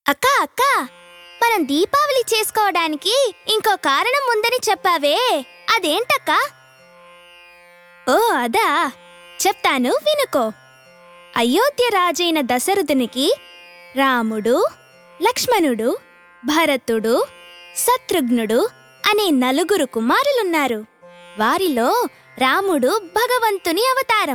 అక్క అక్క మనం దీపావళి చేసుకోవడానికి ఇంకో కారణం ఉందని చెప్పావే అదేంటక్క ఓ అదా చెప్తాను వినుకో అయోధ్య రాజైన దశరథునికి రాముడు లక్ష్మణుడు భరతుడు శత్రుఘ్నుడు అనే నలుగురు కుమారులున్నారు వారిలో రాముడు భగవంతుని అవతారం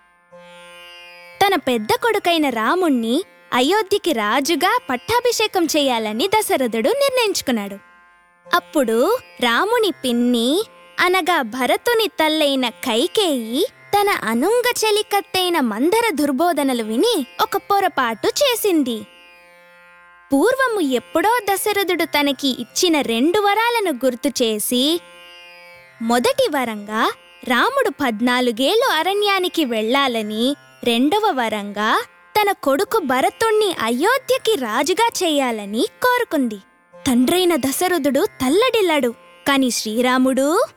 తన పెద్ద కొడుకైన రాముణ్ణి అయోధ్యకి రాజుగా పట్టాభిషేకం చేయాలని దశరథుడు నిర్ణయించుకున్నాడు అప్పుడు రాముని పిన్ని అనగా భరతుని తల్లైన కైకేయి తన అనుంగ చెలికత్తైన మందర దుర్బోధనలు విని ఒక పొరపాటు చేసింది పూర్వము ఎప్పుడో దశరథుడు తనకి ఇచ్చిన రెండు వరాలను గుర్తు చేసి మొదటి వరంగా రాముడు పద్నాలుగేళ్లు అరణ్యానికి వెళ్ళాలని రెండవ వరంగా తన కొడుకు భరతుణ్ణి అయోధ్యకి రాజుగా చేయాలని కోరుకుంది తండ్రైన దశరథుడు తల్లడిల్లాడు కాని శ్రీరాముడు